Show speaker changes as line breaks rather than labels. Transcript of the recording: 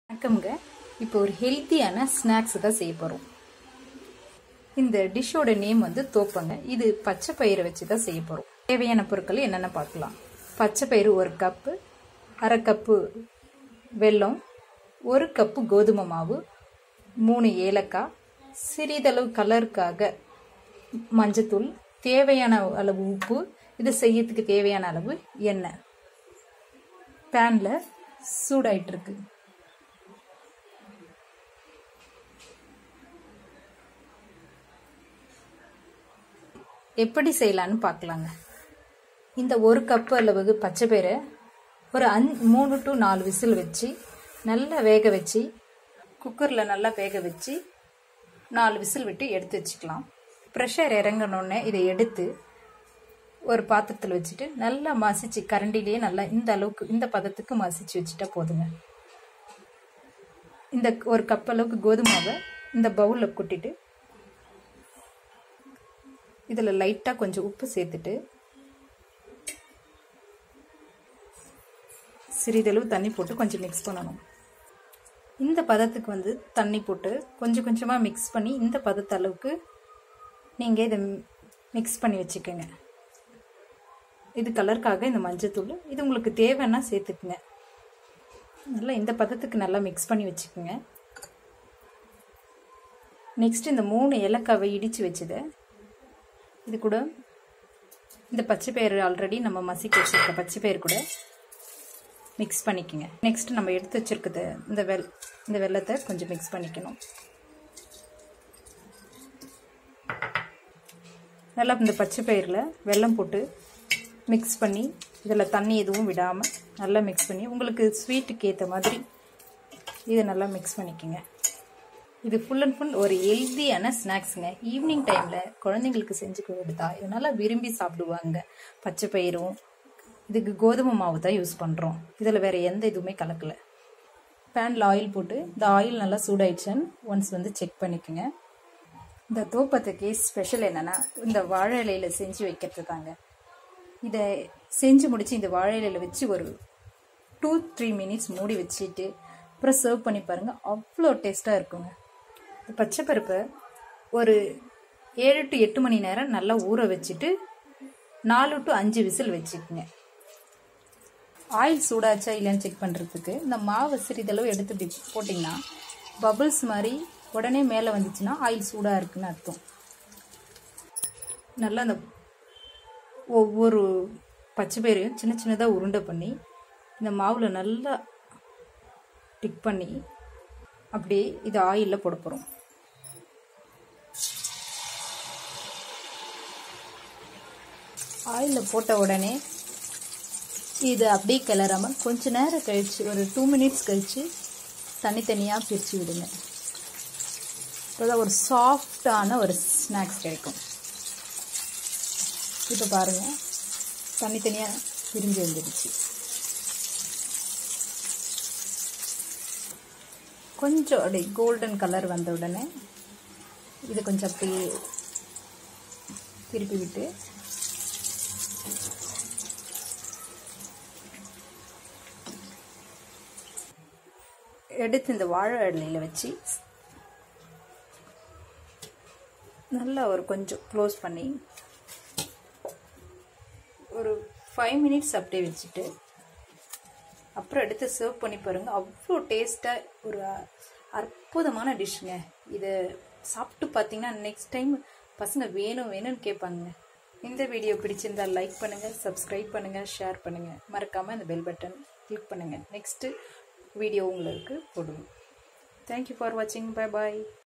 வணக்கம்ங்க இப்போ ஒரு ஹெல்த்தியான ஸ்நாக்ஸ் தான் செய்ய போகிறோம் இந்த டிஷ்ஷோட நேம் வந்து தோப்பங்க இது பச்சை பயிரை வச்சு தான் செய்ய போகிறோம் தேவையான பொருட்கள் என்னென்ன பார்க்கலாம் பச்சை பயிறு ஒரு கப்பு அரை கப்பு வெல்லம் ஒரு கப்பு கோதுமை மாவு மூணு ஏலக்காய் சிறிதளவு கலருக்காக மஞ்சத்தூள் தேவையான அளவு உப்பு இது செய்யறதுக்கு தேவையான அளவு எண்ணெய் பேனில் சூடாயிட்டு இருக்கு எப்படி செய்யலான்னு பார்க்கலாங்க இந்த ஒரு கப்பு அளவுக்கு பச்சை பயிரை ஒரு அஞ் மூணு டு நாலு விசில் வச்சு நல்லா வேக வச்சு குக்கரில் நல்லா வேக வச்சு நாலு விசில் விட்டு எடுத்து வச்சுக்கலாம் ப்ரெஷர் இறங்கினோடனே இதை எடுத்து ஒரு பாத்திரத்தில் வச்சுட்டு நல்லா மசிச்சு கரண்டிலேயே நல்லா இந்த அளவுக்கு இந்த பதத்துக்கு மசிச்சு வச்சுட்டா போதுங்க இந்த ஒரு கப் அளவுக்கு கோதுமாவை இந்த பவுலில் கொட்டிட்டு இதில் லைட்டாக கொஞ்சம் உப்பு சேர்த்துட்டு சிறிதளவு தண்ணி போட்டு கொஞ்சம் மிக்ஸ் பண்ணணும் இந்த பதத்துக்கு வந்து தண்ணி போட்டு கொஞ்சம் கொஞ்சமாக மிக்ஸ் பண்ணி இந்த பதத்த அளவுக்கு நீங்கள் இதை மிக்ஸ் பண்ணி வச்சுக்கோங்க இது கலருக்காக இந்த மஞ்சத்தூள் இது உங்களுக்கு தேவைன்னா சேர்த்துக்குங்க நல்லா இந்த பதத்துக்கு நல்லா மிக்ஸ் பண்ணி வச்சுக்கோங்க நெக்ஸ்ட் இந்த மூணு ஏலக்காவை இடித்து வச்சதை இது கூட இந்த பச்சை பயிறு ஆல்ரெடி நம்ம மசிக்க வச்சுருக்க பச்சை பயிர் கூட மிக்ஸ் பண்ணிக்கோங்க நெக்ஸ்ட் நம்ம எடுத்து வச்சுருக்கிறது இந்த வெல் இந்த வெள்ளத்தை கொஞ்சம் மிக்ஸ் பண்ணிக்கணும் நல்லா இந்த பச்சை பயிரில் வெல்லம் போட்டு மிக்ஸ் பண்ணி இதில் தண்ணி எதுவும் விடாமல் நல்லா மிக்ஸ் பண்ணி உங்களுக்கு ஸ்வீட்டுக்கு ஏற்ற மாதிரி இதை நல்லா மிக்ஸ் பண்ணிக்கோங்க இது ஃபுல் அண்ட் ஃபுல் ஒரு ஹெல்த்தியான ஸ்நாக்ஸுங்க ஈவினிங் டைமில் குழந்தைங்களுக்கு செஞ்சு கொடுத்தா இதனால் விரும்பி சாப்பிடுவாங்க பச்சை பயிரும் இதுக்கு கோதுமை மாவு தான் யூஸ் பண்ணுறோம் இதில் வேறு எந்த இதுவுமே கலக்கலை பேனில் ஆயில் போட்டு இந்த ஆயில் நல்லா சூடாயிடுச்சுன்னு ஒன்ஸ் வந்து செக் பண்ணிக்கோங்க இந்த தோப்பத்துக்கு ஸ்பெஷல் என்னென்னா இந்த வாழை இலையில் செஞ்சு வைக்கிறது தாங்க இதை செஞ்சு முடித்து இந்த வாழை இலையில் வச்சு ஒரு டூ த்ரீ மினிட்ஸ் மூடி வச்சுட்டு அப்புறம் சர்வ் பண்ணி பாருங்கள் அவ்வளோ டேஸ்ட்டாக இருக்குங்க இந்த பச்சை பருப்பை ஒரு ஏழு டு எட்டு மணி நேரம் நல்லா ஊற வச்சுட்டு நாலு டு அஞ்சு விசில் வச்சுக்கோங்க ஆயில் சூடாச்சா இல்லைன்னு செக் பண்ணுறதுக்கு இந்த மாவு சிறிதளவு எடுத்து இப்படி போட்டிங்கன்னா பபுள்ஸ் மாதிரி உடனே மேலே வந்துச்சுன்னா ஆயில் சூடாக இருக்குன்னு அர்த்தம் நல்லா அந்த ஒவ்வொரு பச்சை பயிரையும் சின்ன சின்னதாக உருண்டை பண்ணி இந்த மாவில் நல்லா டிக் பண்ணி அப்படியே இது ஆயிலில் போட போகிறோம் ஆயிலில் போட்ட உடனே இது அப்படியே கிளறாமல் கொஞ்ச நேரம் கழித்து ஒரு டூ மினிட்ஸ் கழித்து தனித்தனியாக பிரித்து விடுங்க அப்போதான் ஒரு சாஃப்டான ஒரு ஸ்நாக்ஸ் கிடைக்கும் இப்போ பாருங்கள் தனித்தனியாக பிரிஞ்சு வந்துடுச்சு கொஞ்சம் அப்படி கோல்டன் கலர் வந்த உடனே இதை கொஞ்சம் அப்படியே திருப்பி விட்டு எடுத்து இந்த வாழை இலையில் வச்சு நல்லா ஒரு கொஞ்சம் க்ளோஸ் பண்ணி ஒரு ஃபைவ் மினிட்ஸ் அப்படியே வச்சுட்டு அப்புறம் எடுத்து சர்வ் பண்ணி பாருங்கள் அவ்வளோ டேஸ்ட்டாக ஒரு அற்புதமான டிஷ்ஷுங்க இதை சாப்பிட்டு பார்த்தீங்கன்னா நெக்ஸ்ட் டைம் பசங்க வேணும் வேணும்னு கேட்பாங்க இந்த வீடியோ பிடிச்சிருந்தா லைக் பண்ணுங்கள் சப்ஸ்கிரைப் பண்ணுங்கள் ஷேர் பண்ணுங்கள் மறக்காமல் இந்த பெல் பட்டன் கிளிக் பண்ணுங்கள் நெக்ஸ்ட்டு வீடியோ உங்களுக்கு போடுவோம் தேங்க்யூ ஃபார் வாட்சிங் பை பாய்